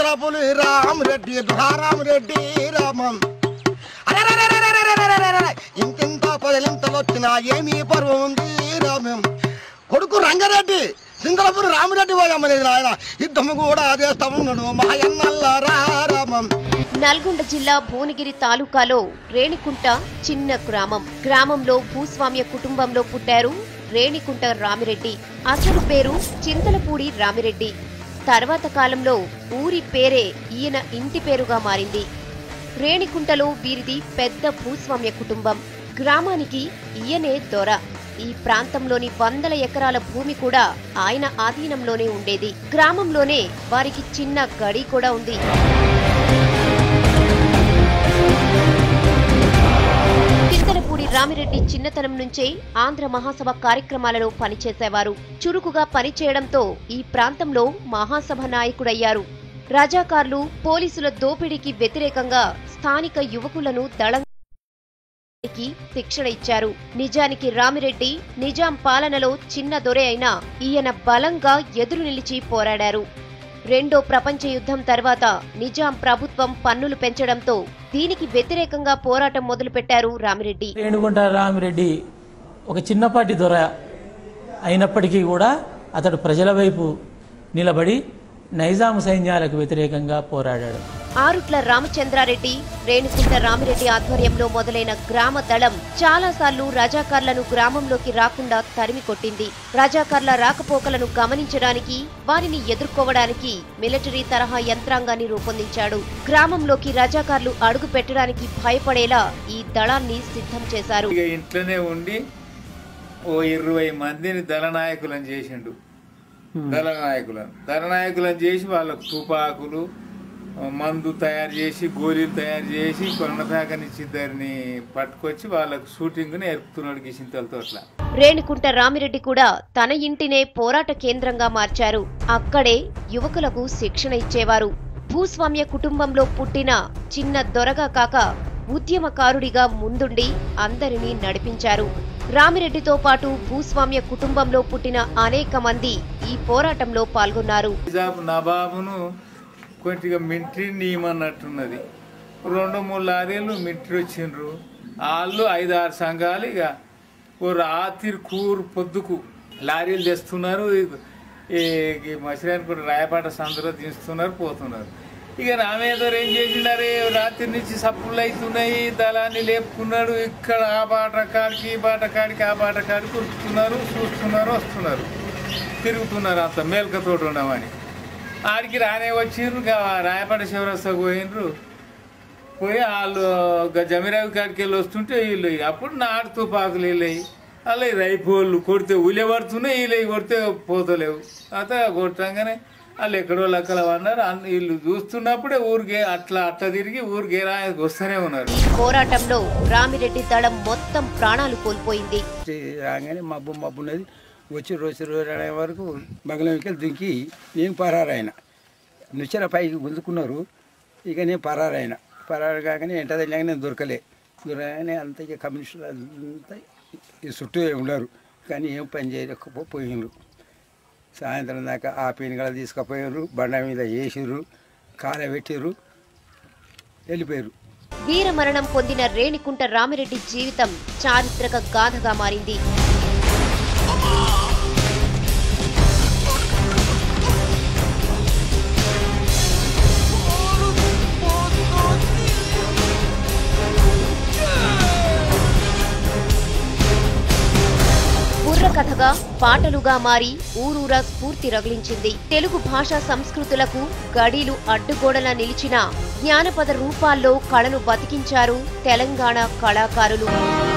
చింతలపులి రామరెడ్డి దుహారామరెడ్డి రామం అరెరెరెరెరెరెరెరెరెరెరెరె. ఇంతింత పదలింతలు వచ్చినా ఏమీ పర్వం ఉంది రామం కొడుకు రంగారెడ్డి సింగళపురి రామిరెడ్డి పోయమ్మనేది ఆయన యుద్ధము కూడా చేస్తా ఉన్నాడు మాయన్నల్లారా రామం నల్గొండ జిల్లా భువనగిరి తాలూకాలో రేణికుంట చిన్న గ్రామం గ్రామంలో భూస్వామ్య కుటుంబంలో పుట్టారు రేణికుంట రామిరెడ్డి అసలు పేరు చింతలపూడి రామిరెడ్డి తర్వాత కాలంలో ఊరి పేరే ఈయన ఇంటి పేరుగా మారింది రేణికుంటలో వీరిది పెద్ద భూస్వామ్య కుటుంబం గ్రామానికి ఈయనే దొర ఈ ప్రాంతంలోని వందల ఎకరాల భూమి కూడా ఆయన ఆధీనంలోనే ఉండేది గ్రామంలోనే వారికి చిన్న గడి కూడా ఉంది చింతలపూడి రామిరెడ్డి చిన్నతనం నుంచే ఆంధ్ర మహాసభ కార్యక్రమాలలో పనిచేసేవారు చురుకుగా పనిచేయడంతో ఈ ప్రాంతంలో మహాసభ నాయకుడయ్యారు రజాకార్లు పోలీసుల దోపిడీకి వ్యతిరేకంగా స్థానిక యువకులను దళం కి శిక్షణ ఇచ్చారు నిజానికి రామిరెడ్డి నిజాం పాలనలో చిన్న దొరే అయినా ఈయన బలంగా ఎదురు నిలిచి పోరాడారు రెండో ప్రపంచ యుద్ధం తర్వాత నిజాం ప్రభుత్వం పన్నులు పెంచడంతో దీనికి వ్యతిరేకంగా పోరాటం మొదలుపెట్టారు రామిరెడ్డి రేణుగుంట రామిరెడ్డి ఒక చిన్నపాటి దొర అయినప్పటికీ కూడా అతడు ప్రజల వైపు నిలబడి నైజాం సైన్యాలకు వ్యతిరేకంగా పోరాడాడు ఆరుట్ల రామచంద్రారెడ్డి రేణుకుంట రామిరెడ్డి ఆధ్వర్యంలో మొదలైన గ్రామ దళం చాలాసార్లు రజాకార్లను గ్రామంలోకి రాకుండా తరిమి కొట్టింది రజాకార్ల రాకపోకలను గమనించడానికి వారిని ఎదుర్కోవడానికి మిలిటరీ తరహా యంత్రాంగాన్ని రూపొందించాడు గ్రామంలోకి రజాకార్లు అడుగు పెట్టడానికి భయపడేలా ఈ దళాన్ని సిద్ధం చేశారు ఇక ఇంట్లోనే ఉండి ఓ ఇరవై మందిని దళనాయకులను చేసిండు దళనాయకులను దళనాయకులను చేసి వాళ్ళకు తుపాకులు మందు తయారు చేసి గోళీలు తయారు చేసి కొన్నదాకనిచ్చి ఇద్దరిని పట్టుకొచ్చి వాళ్ళకు షూటింగ్ నేర్పుతున్నాడు గిసింతలతో అట్లా రేణుకుంట రామిరెడ్డి కూడా తన ఇంటినే పోరాట కేంద్రంగా మార్చారు అక్కడే యువకులకు శిక్షణ ఇచ్చేవారు భూస్వామ్య కుటుంబంలో పుట్టిన చిన్న దొరగా కాక ఉద్యమకారుడిగా ముందుండి అందరినీ నడిపించారు రామిరెడ్డితో పాటు భూస్వామ్య కుటుంబంలో పుట్టిన అనేక మంది ఈ పోరాటంలో పాల్గొన్నారు నిజాం నవాబును కొద్దిగా మింట్రీ నియమన్నట్టున్నది రెండు మూడు లారీలు మింట్రీ వచ్చిండ్రు వాళ్ళు ఐదు ఆరు సంఘాలు ఇక ఓ రాత్రి కూరు పొద్దుకు లారీలు తెస్తున్నారు ఈ మసిరాని కూడా రాయపాట సందులో దించుతున్నారు పోతున్నారు ఇక రామేదర్ ఏం చేసినారు రాత్రి నుంచి సప్పులు అవుతున్నాయి దళాన్ని లేపుకున్నాడు ఇక్కడ ఆ బాట కాడికి ఈ బాట కాడికి ఆ బాట కాడికి ఉరుకుతున్నారు చూస్తున్నారు వస్తున్నారు తిరుగుతున్నారు అంత మేల్కతోటి ఉండమని ఆడికి రానే వచ్చిండ్రు ఇక రాయపాట శివరస్త పోయినరు పోయి వాళ్ళు గ- జమీరావు కాడికి వెళ్ళి వస్తుంటే వీళ్ళు అప్పుడు నాటు తుపాకులు వెళ్ళాయి అలా రైపోళ్ళు కొడితే ఉలే పడుతున్నాయి వీళ్ళు కొడితే పోతలేవు అత కొట్టంగానే వాళ్ళు ఎక్కడో లెక్కల అన్నారు అన్ని వీళ్ళు చూస్తున్నప్పుడే ఊరికే అట్లా అట్లా తిరిగి ఊరికే రాయకు వస్తూనే ఉన్నారు ఈ పోరాటంలో రామిరెడ్డి దళం మొత్తం ప్రాణాలు కోల్పోయింది వచ్చి రాగానే మబ్బు మబ్బు ఉన్నది వచ్చి రోజు రోజు అనే వరకు బంగ్లాకి దుంకి నేను పరారైన నుచ్చెల పైకి గుంజుకున్నారు ఇక నేను పరారైన పరారు కాగానే ఎంట తెలియక నేను దొరకలే దొరకగానే అంత ఇక కమ్యూనిస్టులు అంతా ఈ చుట్టూ ఉన్నారు కానీ ఏం పని చేయలేకపోయినారు సాయంత్రం దాకా ఆ పీనుగల తీసుకుపోయారు బండ మీద వేసిర్రు కాలబెట్టిర్రు వెళ్ళిపోయారు వీరమరణం పొందిన రేణికుంట రామిరెడ్డి జీవితం చారిత్రక గాథగా మారింది బుర్ర కథగా పాటలుగా మారి ఊరూరా స్ఫూర్తి రగిలించింది తెలుగు భాషా సంస్కృతులకు గడీలు అడ్డుగోడలా నిలిచిన జ్ఞానపద రూపాల్లో కళను బతికించారు తెలంగాణ కళాకారులు